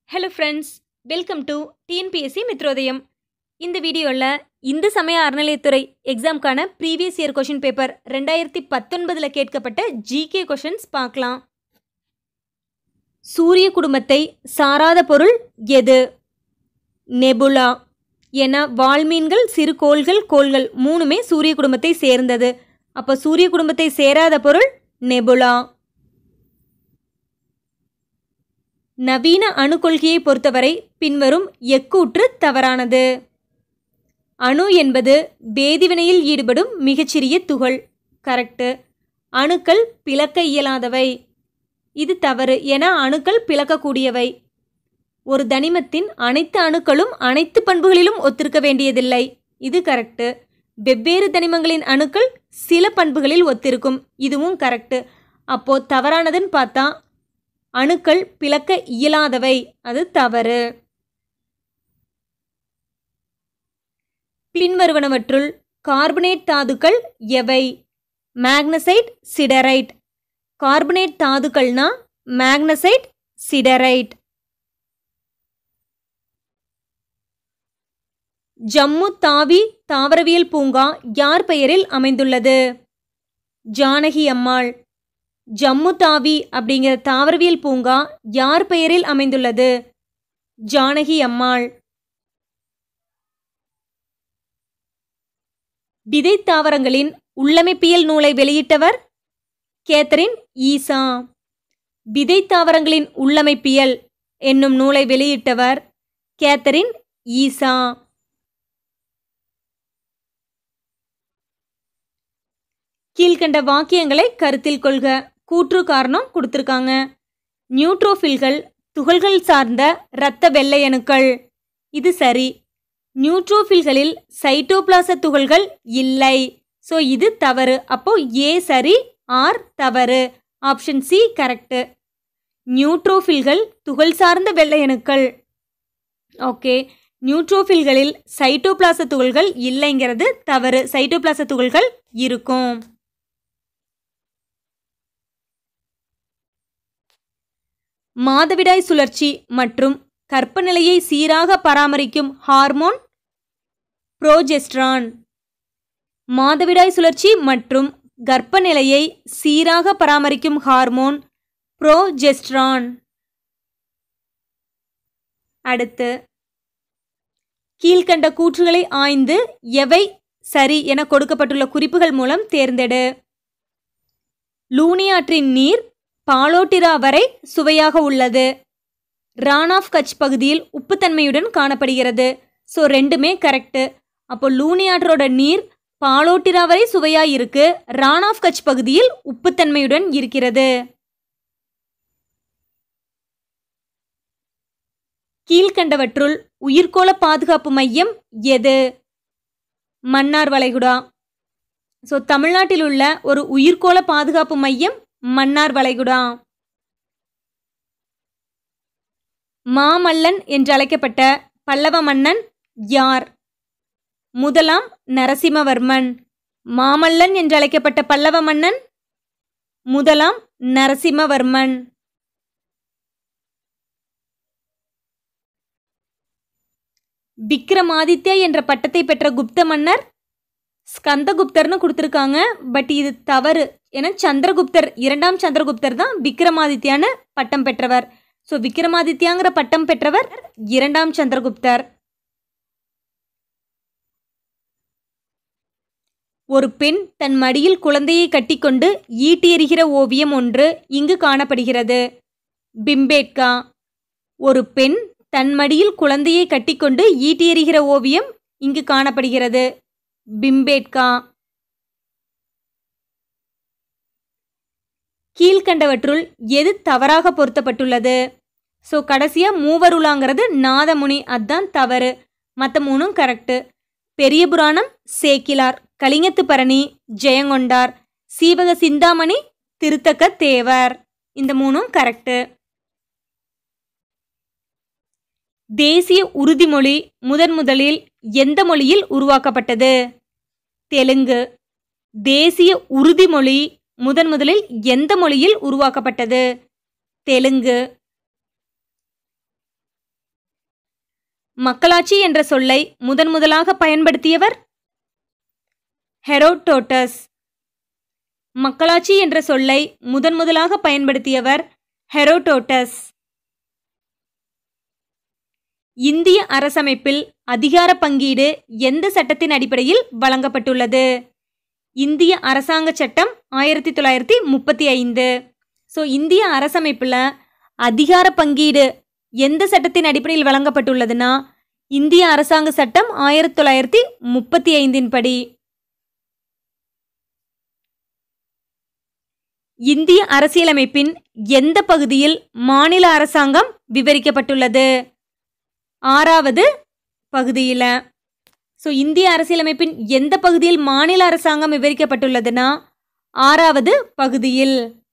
hello friends welcome to TNPSC Mithrodhayam இந்த வீடியோவில் இந்து சமய அறநிலையத்துறை எக்ஸாம்க்கான ப்ரீவியஸ் இயர் கொஷின் பேப்பர் ரெண்டாயிரத்தி பத்தொன்பதில் கேட்கப்பட்ட ஜிகே கொஷின்ஸ் பார்க்கலாம் சூரிய குடும்பத்தை சாராத பொருள் எது நெபுலா என வால்மீன்கள் சிறு கோள்கள் கோள்கள் மூணுமே சூரிய குடும்பத்தை சேர்ந்தது அப்போ சூரிய குடும்பத்தை சேராத பொருள் நெபுலா நவீன அணு கொள்கையை பொறுத்தவரை பின்வரும் எக்கூற்று தவறானது அணு என்பது வேதிவினையில் ஈடுபடும் மிகச்சிறிய துகள் கரெக்டு அணுக்கள் பிளக்க இயலாதவை இது தவறு என அணுக்கள் பிளக்கக்கூடியவை ஒரு தனிமத்தின் அனைத்து அணுக்களும் அனைத்து பண்புகளிலும் ஒத்திருக்க வேண்டியதில்லை இது கரெக்டு வெவ்வேறு தனிமங்களின் அணுக்கள் சில பண்புகளில் ஒத்திருக்கும் இதுவும் கரெக்டு அப்போ தவறானதுன்னு பார்த்தா அணுக்கள் பிளக்க இயலாதவை அது தவறு பின்வருவனவற்றுள் கார்பனேட் தாதுக்கள் எவை மேக்னசைட் சிடரைட் கார்பனேட் தாதுக்கள்னா மேக்னசைட் சிடரைட் ஜம்மு தாவி தாவரவியல் பூங்கா யார் பெயரில் அமைந்துள்ளது ஜானகி அம்மாள் ஜம்மு தாவி அப்படிங்கிற தாவரவியல் பூங்கா யார் பெயரில் அமைந்துள்ளது ஜானகி அம்மாள் விதை தாவரங்களின் உள்ளமைப்பியல் நூலை வெளியிட்டவர் கேத்தரின் ஈசா விதை தாவரங்களின் உள்ளமைப்பியல் என்னும் நூலை வெளியிட்டவர் கேத்தரின் ஈசா கீழ்கண்ட வாக்கியங்களை கருத்தில் கொள்க கூற்று காரணம் கொடுத்துருக்காங்க நியூட்ரோஃபில்கள் துகள்கள் சார்ந்த இரத்த வெள்ளையணுக்கள் இது சரி நியூட்ரோஃபில்களில் சைட்டோபிளாச துகள்கள் இல்லை ஸோ இது தவறு அப்போ ஏ சரி ஆர் தவறு ஆப்ஷன் சி கரெக்டு நியூட்ரோஃபில்கள் துகள் சார்ந்த வெள்ளையணுக்கள் ஓகே நியூட்ரோஃபில்களில் சைட்டோபிளாச துகள்கள் இல்லைங்கிறது தவறு சைட்டோபிளாச துகள்கள் இருக்கும் மாதவிடாய் சுழற்சி மற்றும் கற்பநிலையை சீராக பராமரிக்கும் ஹார்மோன் புரோஜெஸ்ட்ரான் மாதவிடாய் சுழற்சி மற்றும் கர்ப்பநிலையை சீராக பராமரிக்கும் ஹார்மோன் புரோஜெஸ்ட்ரான் அடுத்து கீழ்கண்ட கூற்றுகளை ஆய்ந்து எவை சரி என கொடுக்கப்பட்டுள்ள குறிப்புகள் மூலம் தேர்ந்தெடு லூனியாற்றின் நீர் பாலோட்டிரா வரை சுவையாக உள்ளது ரான் ஆஃப் கட்ச் பகுதியில் உப்புத்தன்மையுடன் காணப்படுகிறது ஸோ ரெண்டுமே கரெக்டு அப்போ லூனியாற்றோட நீர் பாலோட்டிரா வரை சுவையாக இருக்கு ரான் ஆஃப் கட்ச் பகுதியில் உப்புத்தன்மையுடன் இருக்கிறது கீழ்கண்டவற்றுள் உயிர்கோள பாதுகாப்பு மையம் எது மன்னார் வளைகுடா ஸோ தமிழ்நாட்டில் உள்ள ஒரு உயிர்கோள பாதுகாப்பு மையம் மன்னார் வளைகுடா மாமல்லன் என்று அழைக்கப்பட்ட பல்லவ மன்னன் யார் முதலாம் நரசிம்மவர்மன் மாமல்லன் என்று அழைக்கப்பட்ட பல்லவ மன்னன் முதலாம் நரசிம்மவர்மன் விக்ரமாதித்யா என்ற பட்டத்தை பெற்ற குப்த மன்னர் ஸ்கந்தகுப்தர்னு கொடுத்துருக்காங்க பட் இது தவறு ஏன்னா சந்திரகுப்தர் இரண்டாம் சந்திரகுப்தர் தான் விக்ரமாதித்யான்னு பட்டம் பெற்றவர் ஸோ விக்ரமாதித்யாங்கிற பட்டம் பெற்றவர் இரண்டாம் சந்திரகுப்தர் ஒரு பெண் தன் மடியில் குழந்தையை கட்டிக்கொண்டு ஈட்டி எறிகிற ஓவியம் ஒன்று இங்கு காணப்படுகிறது பிம்பேட்கா ஒரு பெண் தன் மடியில் குழந்தையை கட்டிக்கொண்டு ஈட்டி எறிகிற ஓவியம் இங்கு காணப்படுகிறது பிம்பேட்கா கீழ்கண்டவற்றுள் எது தவறாக பொருத்தப்பட்டுள்ளது ஸோ கடைசியாக மூவருளாங்கிறது நாதமுனி அதான் தவறு மற்ற மூணும் கரெக்டு பெரிய புராணம் சேக்கிலார் கலிங்கத்து பரணி ஜெயங்கொண்டார் சீவக சிந்தாமணி திருத்தக்க தேவர் இந்த மூணும் கரெக்டு தேசிய உறுதிமொழி முதன் முதலில் எந்த மொழியில் உருவாக்கப்பட்டது தெலுங்கு தேசிய உறுதிமொழி முதன் முதலில் எந்த மொழியில் உருவாக்கப்பட்டது தெலுங்கு மக்களாட்சி என்ற சொல்லை முதன் முதலாக பயன்படுத்தியவர் ஹெரோடோட்டஸ் மக்களாட்சி என்ற சொல்லை முதன் முதலாக பயன்படுத்தியவர் ஹெரோடோட்டஸ் இந்திய அரசமைப்பில் அதிகார பங்கீடு எந்த சட்டத்தின் அடிப்படையில் வழங்கப்பட்டுள்ளது இந்திய அரசாங்க சட்டம் ஆயிரத்தி தொள்ளாயிரத்தி முப்பத்தி ஐந்து ஸோ இந்திய அரசமைப்பில் அதிகார பங்கீடு எந்த சட்டத்தின் அடிப்படையில் வழங்கப்பட்டுள்ளதுன்னா இந்திய அரசாங்க சட்டம் ஆயிரத்தி தொள்ளாயிரத்தி முப்பத்தி ஐந்தின் படி இந்திய அரசியலமைப்பின் எந்த பகுதியில் மாநில அரசாங்கம் விவரிக்கப்பட்டுள்ளது ஆறாவது பகுதியில் ஸோ இந்திய அரசியலமைப்பின் எந்த பகுதியில் மாநில அரசாங்கம் விவரிக்கப்பட்டுள்ளதுன்னா ஆறாவது பகுதியில்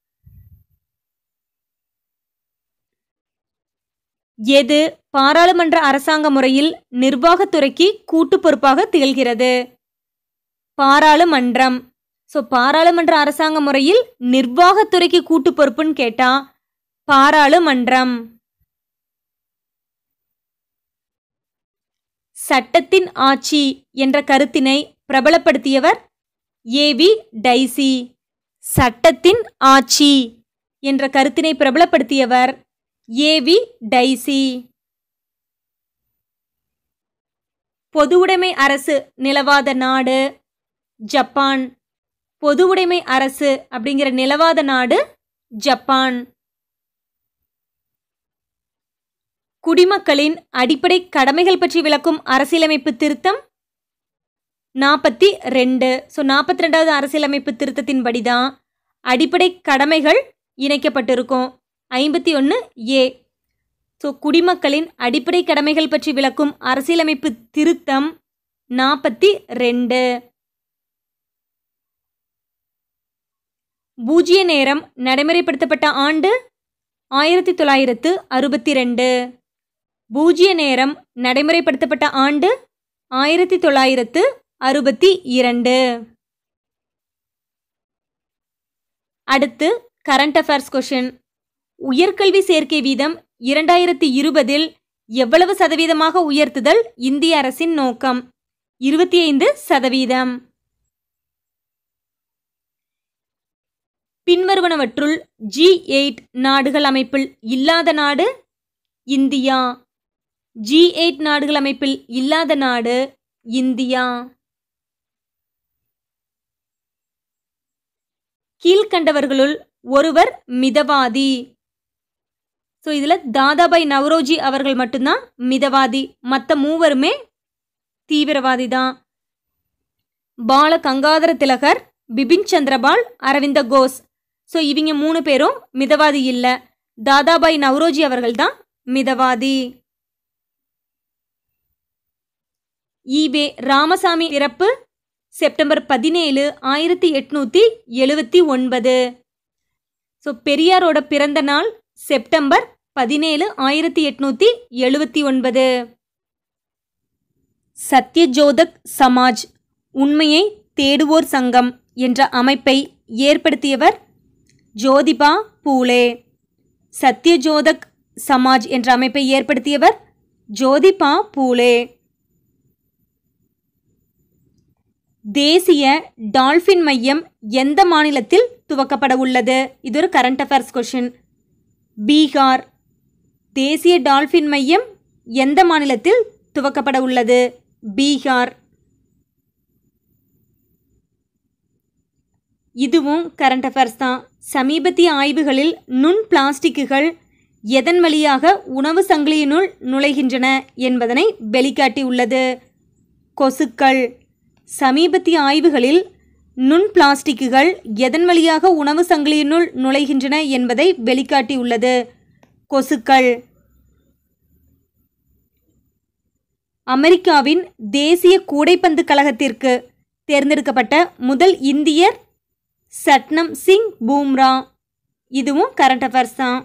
எது பாராளுமன்ற அரசாங்க முறையில் நிர்வாகத்துறைக்கு கூட்டு பொறுப்பாக திகழ்கிறது பாராளுமன்றம் ஸோ பாராளுமன்ற அரசாங்க முறையில் நிர்வாகத்துறைக்கு கூட்டு பொறுப்புன்னு கேட்டா பாராளுமன்றம் சட்டத்தின் ஆட்சி என்ற கருத்தினை பிரபலப்படுத்தியவர் ஏவி டைசி சட்டத்தின் ஆட்சி என்ற கருத்தினை பிரபலப்படுத்தியவர் ஏவி டைசி பொதுவுடைமை அரசு நிலவாத நாடு ஜப்பான் பொதுவுடைமை அரசு அப்படிங்கிற நிலவாத நாடு ஜப்பான் குடிமக்களின் அடிப்படை கடமைகள் பற்றி விளக்கும் அரசியலமைப்பு திருத்தம் நாற்பத்தி ரெண்டு ஸோ நாற்பத்தி ரெண்டாவது அரசியலமைப்பு திருத்தத்தின்படி தான் அடிப்படை கடமைகள் இணைக்கப்பட்டிருக்கும் ஐம்பத்தி ஒன்று ஏ ஸோ குடிமக்களின் அடிப்படை கடமைகள் பற்றி விளக்கும் அரசியலமைப்பு திருத்தம் நாற்பத்தி ரெண்டு பூஜ்ய நேரம் நடைமுறைப்படுத்தப்பட்ட ஆண்டு ஆயிரத்தி தொள்ளாயிரத்து அறுபத்தி ரெண்டு பூஜ்ய நேரம் நடைமுறைப்படுத்தப்பட்ட ஆண்டு ஆயிரத்தி தொள்ளாயிரத்து அறுபத்தி இரண்டு அடுத்து கரண்ட் அஃபேர்ஸ் கொஷின் உயர்கல்வி சேர்க்கை வீதம் இரண்டாயிரத்தி இருபதில் எவ்வளவு சதவீதமாக உயர்த்துதல் இந்திய அரசின் நோக்கம் இருபத்தி ஐந்து சதவீதம் பின்வருவனவற்றுள் ஜி எயிட் நாடுகள் அமைப்பில் இல்லாத நாடு இந்தியா ஜி எயிட் நாடுகள் அமைப்பில் இல்லாத நாடு இந்தியா கீழ்கண்டவர்களுள் ஒருவர் மிதவாதி ஸோ இதில் தாதாபாய் நவரோஜி அவர்கள் மட்டும்தான் மிதவாதி மற்ற மூவருமே தீவிரவாதி தான் பால கங்காதர திலகர் பிபின் சந்திரபால் அரவிந்த கோஸ் ஸோ இவங்க மூணு பேரும் மிதவாதி இல்லை தாதாபாய் நவரோஜி அவர்கள் தான் மிதவாதி ஈவே ராமசாமி பிறப்பு செப்டம்பர் பதினேழு ஆயிரத்தி எட்நூற்றி எழுவத்தி ஒன்பது ஸோ பெரியாரோட பிறந்த நாள் செப்டம்பர் பதினேழு ஆயிரத்தி எட்நூற்றி எழுவத்தி ஒன்பது சத்யஜோதக் சமாஜ் உண்மையை தேடுவோர் சங்கம் என்ற அமைப்பை ஏற்படுத்தியவர் ஜோதிபா பூலே சத்யஜோதக் சமாஜ் என்ற அமைப்பை ஏற்படுத்தியவர் ஜோதிபா பூலே தேசிய டால்ஃபின் மையம் எந்த மாநிலத்தில் துவக்கப்பட உள்ளது இது ஒரு கரண்ட் அஃபேர்ஸ் கொஷின் பீகார் தேசிய டால்ஃபின் மையம் எந்த மாநிலத்தில் துவக்கப்பட உள்ளது பீகார் இதுவும் கரண்ட் அஃபேர்ஸ் தான் சமீபத்திய ஆய்வுகளில் நுண் பிளாஸ்டிக்குகள் எதன் வழியாக உணவு சங்கிலியினுள் நுழைகின்றன என்பதனை வெளிக்காட்டியுள்ளது கொசுக்கள் சமீபத்திய ஆய்வுகளில் நுண் பிளாஸ்டிக்குகள் எதன் வழியாக உணவு சங்கிலியினுள் நுழைகின்றன என்பதை வெளிக்காட்டியுள்ளது கொசுக்கள் அமெரிக்காவின் தேசிய கூடைப்பந்து கழகத்திற்கு தேர்ந்தெடுக்கப்பட்ட முதல் இந்தியர் சட்னம் சிங் பூம்ரா இதுவும் கரண்ட் அஃபேர்ஸ் தான்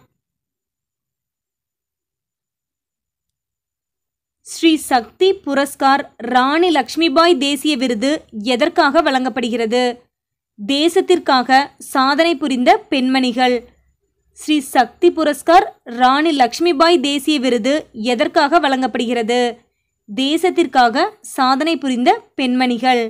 ஸ்ரீ சக்தி புரஸ்கார் ராணி லக்ஷ்மிபாய் தேசிய விருது எதற்காக வழங்கப்படுகிறது தேசத்திற்காக சாதனை புரிந்த பெண்மணிகள் ஸ்ரீ சக்தி புரஸ்கார் ராணி லக்ஷ்மிபாய் தேசிய விருது எதற்காக வழங்கப்படுகிறது தேசத்திற்காக சாதனை புரிந்த பெண்மணிகள்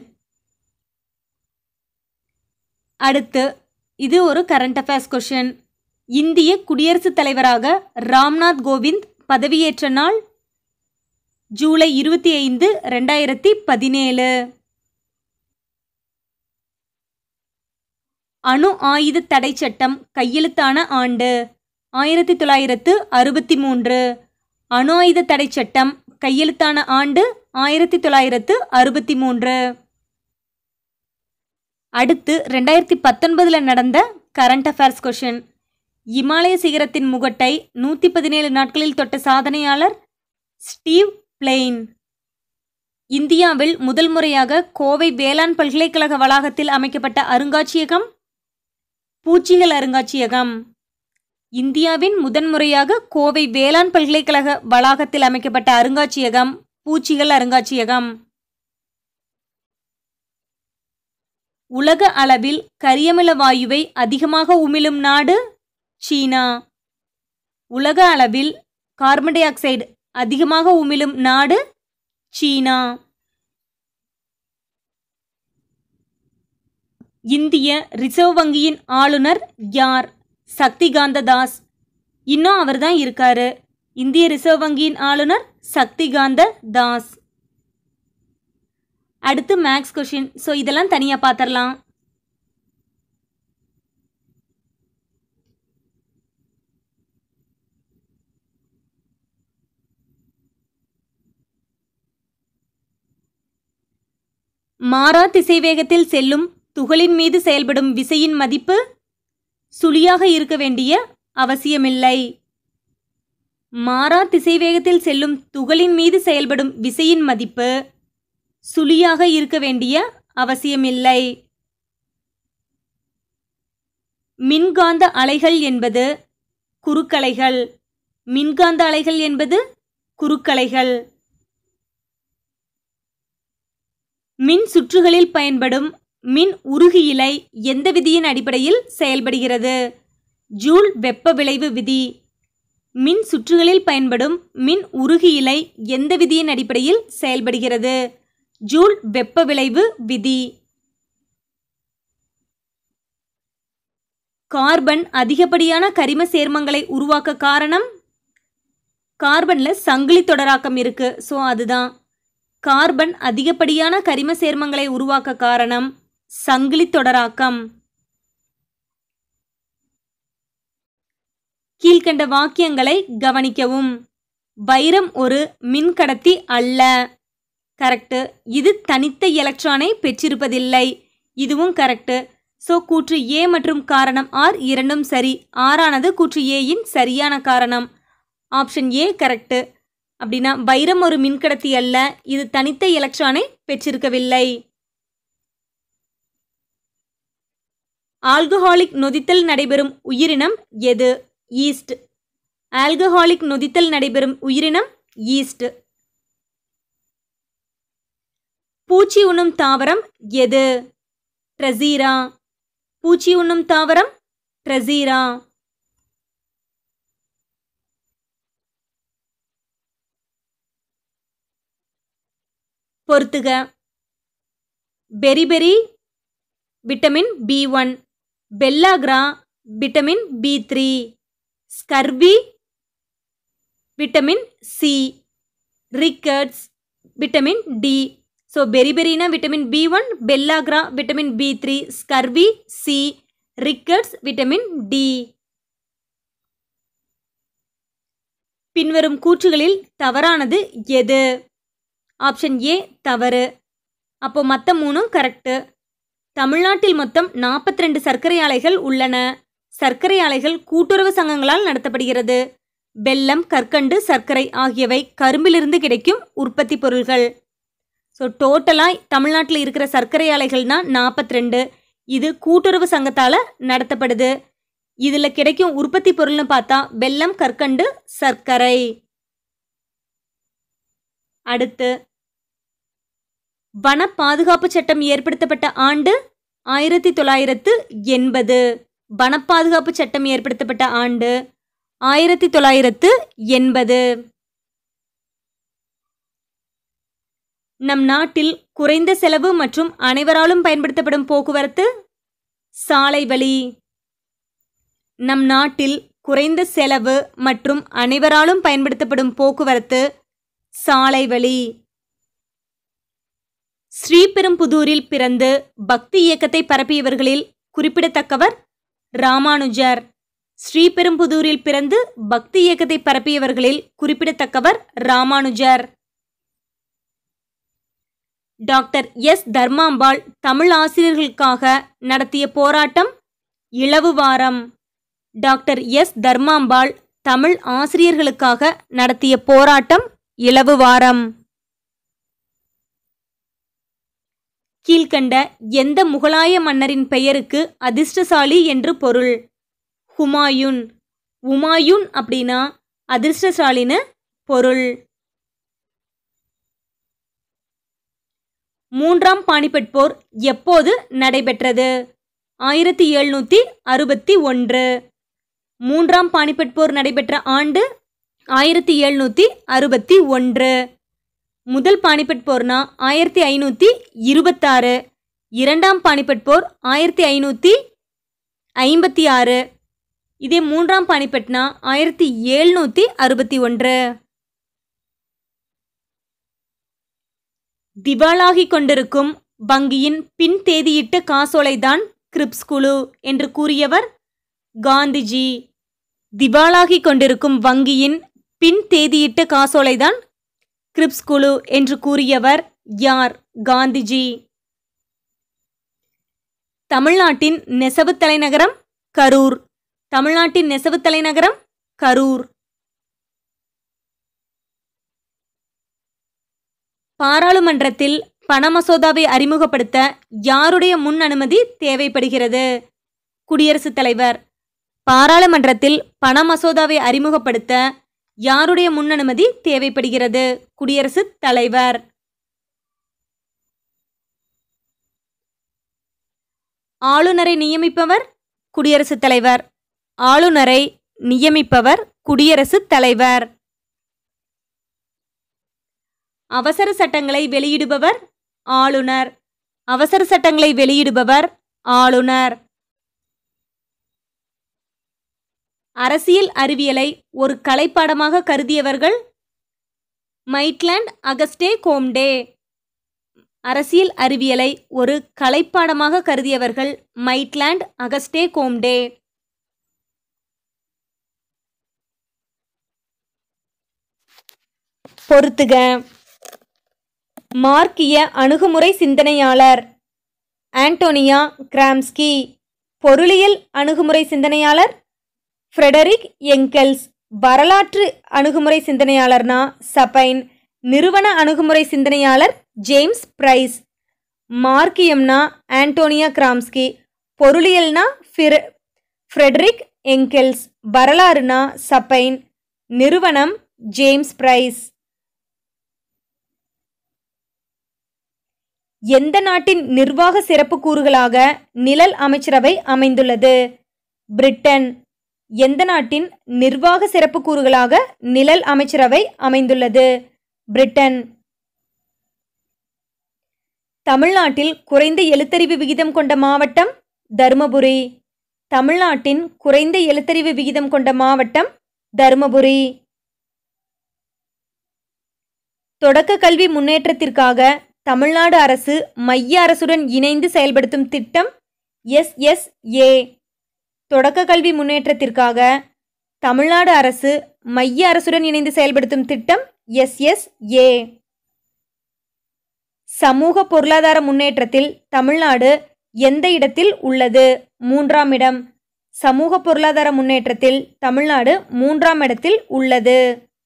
அடுத்து இது ஒரு கரண்ட் அஃபேர்ஸ் கொஷின் இந்திய குடியரசுத் தலைவராக ராம்நாத் கோவிந்த் பதவியேற்ற நாள் ஜூலை இருபத்தி ஐந்து ரெண்டாயிரத்தி பதினேழு அணு ஆயுத தடை சட்டம் கையெழுத்தான ஆண்டு ஆயிரத்தி தொள்ளாயிரத்து அறுபத்தி மூன்று அணு ஆயுத தடை சட்டம் கையெழுத்தான ஆண்டு ஆயிரத்தி தொள்ளாயிரத்து அறுபத்தி மூன்று அடுத்து ரெண்டாயிரத்தி பத்தொன்பதில் நடந்த கரண்ட் அஃபேர்ஸ் கொஷின் இமாலய சிகரத்தின் முகட்டை நூற்றி பதினேழு நாட்களில் தொட்ட சாதனையாளர் ஸ்டீவ் பிளெயின் இந்தியாவில் முதல் முறையாக கோவை வேளாண் பல்கலைக்கழக வளாகத்தில் அமைக்கப்பட்ட அருங்காட்சியகம் பூச்சிகள் அருங்காட்சியகம் இந்தியாவின் முதன்முறையாக கோவை வேளாண் பல்கலைக்கழக வளாகத்தில் அமைக்கப்பட்ட அருங்காட்சியகம் பூச்சிகள் அருங்காட்சியகம் உலக அளவில் கரியமில வாயுவை அதிகமாக உமிழும் நாடு சீனா உலக அளவில் கார்பன் டை ஆக்சைடு அதிகமாக உமிழும் நாடு சீனா இந்திய ரிசர்வ் வங்கியின் ஆளுநர் யார் சக்திகாந்த தாஸ் இன்னும் அவர் தான் இருக்காரு இந்திய ரிசர்வ் வங்கியின் ஆளுநர் சக்திகாந்த தாஸ் அடுத்து மேக்ஸ் கொஷின் ஸோ இதெல்லாம் தனியாக பார்த்துடலாம் மாறா திசைவேகத்தில் செல்லும் துகளின் மீது செயல்படும் விசையின் மதிப்பு சுழியாக இருக்க வேண்டிய அவசியமில்லை மாறா திசைவேகத்தில் செல்லும் துகளின் மீது செயல்படும் விசையின் மதிப்பு சுழியாக இருக்க வேண்டிய அவசியமில்லை மின்காந்த அலைகள் என்பது குறுக்கலைகள் மின்காந்த அலைகள் என்பது குறுக்கலைகள் மின் சுற்றுகளில் பயன்படும் மின் உருகியிலை எந்த விதியின் அடிப்படையில் செயல்படுகிறது ஜூல் வெப்ப விளைவு விதி மின் சுற்றுகளில் பயன்படும் மின் உருகியிலை எந்த விதியின் அடிப்படையில் செயல்படுகிறது ஜூல் வெப்ப விளைவு விதி கார்பன் அதிகப்படியான கரிம சேர்மங்களை உருவாக்க காரணம் கார்பன்ல சங்கிலி தொடராக்கம் இருக்கு ஸோ அதுதான் கார்பன் அதிகப்படியான கரிம சேர்மங்களை உருவாக்க காரணம் சங்கிலி தொடராக்கம் கீழ்கண்ட வாக்கியங்களை கவனிக்கவும் வைரம் ஒரு மின்கடத்தி அல்ல கரெக்டு இது தனித்த எலக்ட்ரானை பெற்றிருப்பதில்லை இதுவும் கரெக்டு ஸோ கூற்று ஏ மற்றும் காரணம் ஆர் இரண்டும் சரி ஆறானது கூற்று ஏயின் சரியான காரணம் ஆப்ஷன் ஏ கரெக்டு அப்படின்னா வைரம் ஒரு மின்கடத்தி அல்ல இது தனித்த எலக்ட்ரானை பெற்றிருக்கவில்லை ஆல்கஹாலிக் நொதித்தல் நடைபெறும் உயிரினம் எது ஈஸ்ட் ஆல்கஹாலிக் நொதித்தல் நடைபெறும் உயிரினம் ஈஸ்ட் பூச்சி உண்ணும் தாவரம் எது ட்ரெசீரா பூச்சி உண்ணும் தாவரம் ட்ரெசீரா பொறுத்துக beriberi vitamin B one pellagra vitamin B three scurvy vitamin C rickets vitamin D so பெரிபெரினா vitamin B one pellagra vitamin B three scurvy C rickets vitamin D பின்வரும் கூற்றுகளில் தவறானது எது ஆப்ஷன் ஏ தவறு அப்போ மற்ற மூணும் கரெக்டு தமிழ்நாட்டில் மொத்தம் நாற்பத்தி ரெண்டு சர்க்கரை ஆலைகள் உள்ளன சர்க்கரை ஆலைகள் கூட்டுறவு சங்கங்களால் நடத்தப்படுகிறது வெல்லம் கற்கண்டு சர்க்கரை ஆகியவை கரும்பிலிருந்து கிடைக்கும் உற்பத்தி பொருள்கள் ஸோ டோட்டலாக தமிழ்நாட்டில் இருக்கிற சர்க்கரை ஆலைகள்னா நாற்பத்தி ரெண்டு இது கூட்டுறவு சங்கத்தால் நடத்தப்படுது இதில் கிடைக்கும் உற்பத்தி பொருள்னு பார்த்தா வெல்லம் கற்கண்டு சர்க்கரை அடுத்து வன பாதுகாப்பு சட்டம் ஏற்படுத்தப்பட்ட ஆண்டு ஆயிரத்தி தொள்ளாயிரத்து எண்பது வன பாதுகாப்பு சட்டம் ஏற்படுத்தப்பட்ட ஆண்டு ஆயிரத்தி தொள்ளாயிரத்து எண்பது நம் நாட்டில் குறைந்த செலவு மற்றும் அனைவராலும் பயன்படுத்தப்படும் போக்குவரத்து சாலை வழி நம் நாட்டில் குறைந்த செலவு மற்றும் அனைவராலும் பயன்படுத்தப்படும் போக்குவரத்து சாலை வழி ஸ்ரீபெரும்புதூரில் பிறந்து பக்தி இயக்கத்தை பரப்பியவர்களில் குறிப்பிடத்தக்கவர் ராமானுஜர் ஸ்ரீபெரும்புதூரில் பிறந்து பக்தி இயக்கத்தை பரப்பியவர்களில் குறிப்பிடத்தக்கவர் ராமானுஜர் டாக்டர் எஸ் தர்மாம்பாள் தமிழ் ஆசிரியர்களுக்காக நடத்திய போராட்டம் இளவு வாரம் டாக்டர் எஸ் தர்மாம்பாள் தமிழ் ஆசிரியர்களுக்காக நடத்திய போராட்டம் இளவு வாரம் கீழ்கண்ட எந்த முகலாய மன்னரின் பெயருக்கு அதிர்ஷ்டசாலி என்று பொருள் ஹுமாயூன் உமாயூன் அப்படின்னா அதிர்ஷ்டசாலின்னு பொருள் மூன்றாம் பானிபட் போர் எப்போது நடைபெற்றது ஆயிரத்தி எழுநூற்றி அறுபத்தி ஒன்று மூன்றாம் பானிபட் போர் நடைபெற்ற ஆண்டு ஆயிரத்தி எழுநூற்றி அறுபத்தி ஒன்று முதல் பானிபட் போர்னா ஆயிரத்தி ஐநூற்றி இருபத்தாறு இரண்டாம் பானிபட் போர் ஆயிரத்தி ஐநூற்றி ஐம்பத்தி ஆறு இதே மூன்றாம் பானிபட்னா ஆயிரத்தி எழுநூற்றி அறுபத்தி ஒன்று திவாலாகி கொண்டிருக்கும் வங்கியின் பின் தேதியிட்ட காசோலைதான் கிரிப்ஸ் குழு என்று கூறியவர் காந்திஜி திவாலாகி கொண்டிருக்கும் வங்கியின் பின் தேதியிட்ட காசோலைதான் கிரிப்ஸ் குழு என்று கூறியவர் யார் காந்திஜி தமிழ்நாட்டின் நெசவு தலைநகரம் கரூர் தமிழ்நாட்டின் நெசவு தலைநகரம் கரூர் பாராளுமன்றத்தில் பண மசோதாவை அறிமுகப்படுத்த யாருடைய முன் அனுமதி தேவைப்படுகிறது குடியரசுத் தலைவர் பாராளுமன்றத்தில் பண மசோதாவை அறிமுகப்படுத்த யாருடைய முன் அனுமதி தேவைப்படுகிறது குடியரசுத் தலைவர் ஆளுநரை நியமிப்பவர் குடியரசுத் தலைவர் ஆளுநரை நியமிப்பவர் குடியரசுத் தலைவர் அவசர சட்டங்களை வெளியிடுபவர் ஆளுநர் அவசர சட்டங்களை வெளியிடுபவர் ஆளுநர் அரசியல் அறிவியலை ஒரு கலைப்பாடமாக கருதியவர்கள் மைட்லாண்ட் அகஸ்டே கோம்டே அரசியல் அறிவியலை ஒரு கலைப்பாடமாக கருதியவர்கள் மைட்லாண்ட் அகஸ்டே கோம்டே பொறுத்துக மார்க்கிய அணுகுமுறை சிந்தனையாளர் ஆண்டோனியா கிராம்ஸ்கி பொருளியல் அணுகுமுறை சிந்தனையாளர் ஃப்ரெடரிக் எங்கெல்ஸ் வரலாற்று அணுகுமுறை சிந்தனையாளர்னா சபைன் நிறுவன அணுகுமுறை சிந்தனையாளர் ஜேம்ஸ் பிரைஸ் மார்க்கியம்னா ஆண்டோனியா கிராம்ஸ்கி பொருளியல்னா ஃபிர ஃப்ரெடரிக் எங்கெல்ஸ் வரலாறுனா சபைன் நிறுவனம் ஜேம்ஸ் பிரைஸ் எந்த நாட்டின் நிர்வாக சிறப்பு கூறுகளாக நிழல் அமைச்சரவை அமைந்துள்ளது பிரிட்டன் எந்த நாட்டின் நிர்வாக சிறப்பு கூறுகளாக நிழல் அமைச்சரவை அமைந்துள்ளது பிரிட்டன் தமிழ்நாட்டில் குறைந்த எழுத்தறிவு விகிதம் கொண்ட மாவட்டம் தருமபுரி தமிழ்நாட்டின் குறைந்த எழுத்தறிவு விகிதம் கொண்ட மாவட்டம் தருமபுரி தொடக்க கல்வி முன்னேற்றத்திற்காக தமிழ்நாடு அரசு மைய அரசுடன் இணைந்து செயல்படுத்தும் திட்டம் எஸ்எஸ்ஏ தொடக்க கல்வி முன்னேற்றத்திற்காக தமிழ்நாடு அரசு மைய அரசுடன் இணைந்து செயல்படுத்தும் திட்டம் எஸ்எஸ்ஏ சமூக பொருளாதார முன்னேற்றத்தில் தமிழ்நாடு எந்த இடத்தில் உள்ளது மூன்றாம் இடம் சமூக பொருளாதார முன்னேற்றத்தில் தமிழ்நாடு மூன்றாம் இடத்தில் உள்ளது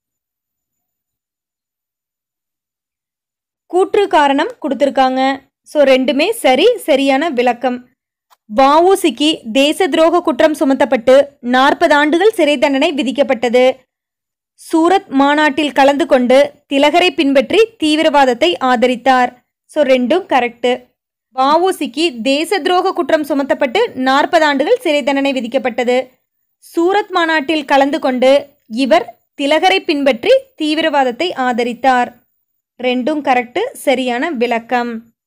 கூற்று காரணம் கொடுத்துருக்காங்க ஸோ ரெண்டுமே சரி சரியான விளக்கம் வஉசிக்கு தேச துரோக குற்றம் சுமத்தப்பட்டு நாற்பது ஆண்டுகள் சிறை தண்டனை விதிக்கப்பட்டது சூரத் மாநாட்டில் கலந்து கொண்டு திலகரை பின்பற்றி தீவிரவாதத்தை ஆதரித்தார் ஸோ ரெண்டும் கரெக்டு வஉசிக்கு தேச துரோக குற்றம் சுமத்தப்பட்டு நாற்பது ஆண்டுகள் சிறை தண்டனை விதிக்கப்பட்டது சூரத் மாநாட்டில் கலந்து கொண்டு இவர் திலகரை பின்பற்றி தீவிரவாதத்தை ஆதரித்தார் ரெண்டும் கரெக்டு சரியான விளக்கம்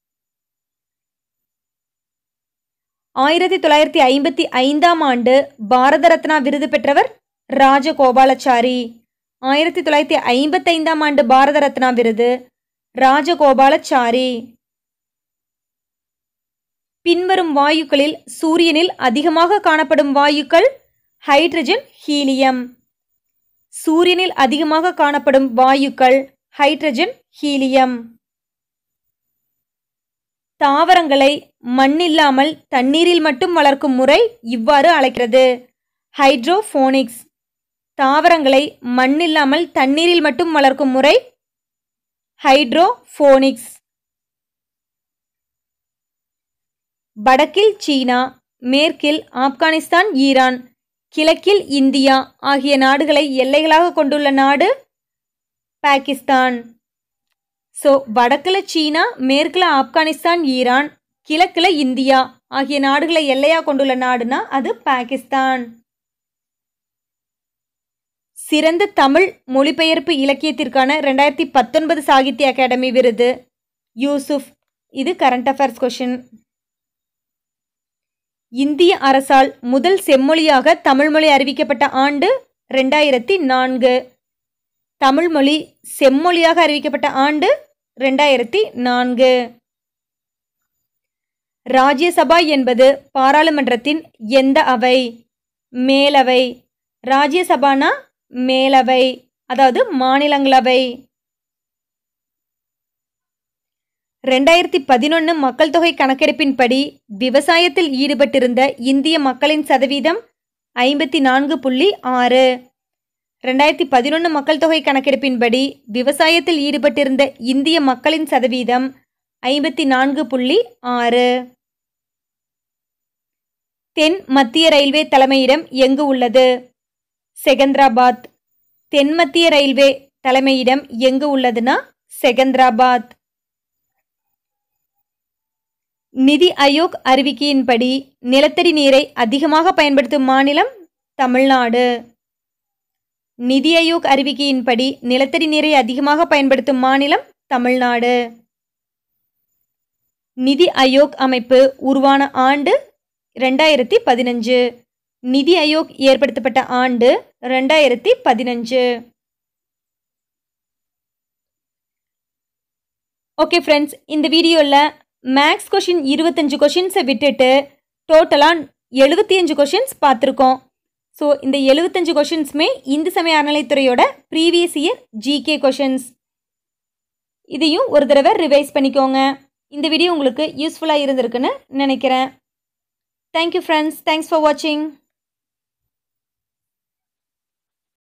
ஆயிரத்தி தொள்ளாயிரத்தி ஐம்பத்தி ஐந்தாம் ஆண்டு பாரத ரத்னா விருது பெற்றவர் ராஜகோபாலாச்சாரி ஆயிரத்தி தொள்ளாயிரத்தி ஐம்பத்தைந்தாம் ஆண்டு பாரத ரத்னா விருது ராஜகோபாலாச்சாரி பின்வரும் வாயுக்களில் சூரியனில் அதிகமாக காணப்படும் வாயுக்கள் ஹைட்ரஜன் ஹீலியம் சூரியனில் அதிகமாக காணப்படும் வாயுக்கள் ஹைட்ரஜன் ஹீலியம் தாவரங்களை மண்ணில்லாமல் தண்ணீரில் மட்டும் வளர்க்கும் முறை இவ்வாறு அழைக்கிறது ஹைட்ரோஃபோனிக்ஸ் தாவரங்களை மண்ணில்லாமல் தண்ணீரில் மட்டும் வளர்க்கும் முறை ஹைட்ரோஃபோனிக்ஸ் வடக்கில் சீனா மேற்கில் ஆப்கானிஸ்தான் ஈரான் கிழக்கில் இந்தியா ஆகிய நாடுகளை எல்லைகளாக கொண்டுள்ள நாடு பாகிஸ்தான் ஸோ வடக்கில் சீனா மேற்கில் ஆப்கானிஸ்தான் ஈரான் கிழக்கில் இந்தியா ஆகிய நாடுகளை எல்லையாக கொண்டுள்ள நாடுனா அது பாகிஸ்தான் சிறந்த தமிழ் மொழிபெயர்ப்பு இலக்கியத்திற்கான ரெண்டாயிரத்தி பத்தொன்பது சாகித்ய அகாடமி விருது யூசுப் இது கரண்ட் அஃபேர்ஸ் கொஷின் இந்திய அரசால் முதல் செம்மொழியாக தமிழ்மொழி அறிவிக்கப்பட்ட ஆண்டு ரெண்டாயிரத்தி நான்கு தமிழ்மொழி செம்மொழியாக அறிவிக்கப்பட்ட ஆண்டு ரெண்டாயிரத்தி நான்கு ராஜ்யசபா என்பது பாராளுமன்றத்தின் எந்த அவை மேலவை ராஜ்யசபானா மேலவை அதாவது மாநிலங்களவை ரெண்டாயிரத்தி பதினொன்று மக்கள் தொகை கணக்கெடுப்பின்படி விவசாயத்தில் ஈடுபட்டிருந்த இந்திய மக்களின் சதவீதம் ஐம்பத்தி நான்கு புள்ளி ஆறு ரெண்டாயிரத்தி பதினொன்று மக்கள் தொகை கணக்கெடுப்பின்படி விவசாயத்தில் ஈடுபட்டிருந்த இந்திய மக்களின் சதவீதம் ஐம்பத்தி நான்கு புள்ளி ஆறு தென் மத்திய ரயில்வே தலைமையிடம் எங்கு உள்ளது செகந்திராபாத் தென் மத்திய ரயில்வே தலைமையிடம் எங்கு உள்ளதுன்னா செகந்திராபாத் நிதி ஆயோக் அறிவிக்கையின்படி நிலத்தடி நீரை அதிகமாக பயன்படுத்தும் மாநிலம் தமிழ்நாடு நிதி ஆயோக் அறிவிக்கையின்படி நிலத்தடி நீரை அதிகமாக பயன்படுத்தும் மாநிலம் தமிழ்நாடு நிதி ஆயோக் அமைப்பு உருவான ஆண்டு ரெண்டாயிரத்தி பதினஞ்சு நிதி ஆயோக் ஏற்படுத்தப்பட்ட ஆண்டு ரெண்டாயிரத்தி பதினஞ்சு ஓகே ஃப்ரெண்ட்ஸ் இந்த வீடியோவில் மேக்ஸ் கொஷின் இருபத்தஞ்சு கொஷின்ஸை விட்டுட்டு டோட்டலாக எழுபத்தி அஞ்சு கொஷின்ஸ் பார்த்துருக்கோம் ஸோ இந்த எழுபத்தஞ்சு கொஷின்ஸுமே இந்து சமய அறநிலைத்துறையோட ப்ரீவியஸ் இயர் ஜிகே கொஷின்ஸ் இதையும் ஒரு தடவை ரிவைஸ் பண்ணிக்கோங்க இந்த வீடியோ உங்களுக்கு யூஸ்ஃபுல்லாக இருந்திருக்குன்னு நினைக்கிறேன் தேங்க்யூ ஃப்ரெண்ட்ஸ் தேங்க்ஸ் ஃபார் வாட்சிங்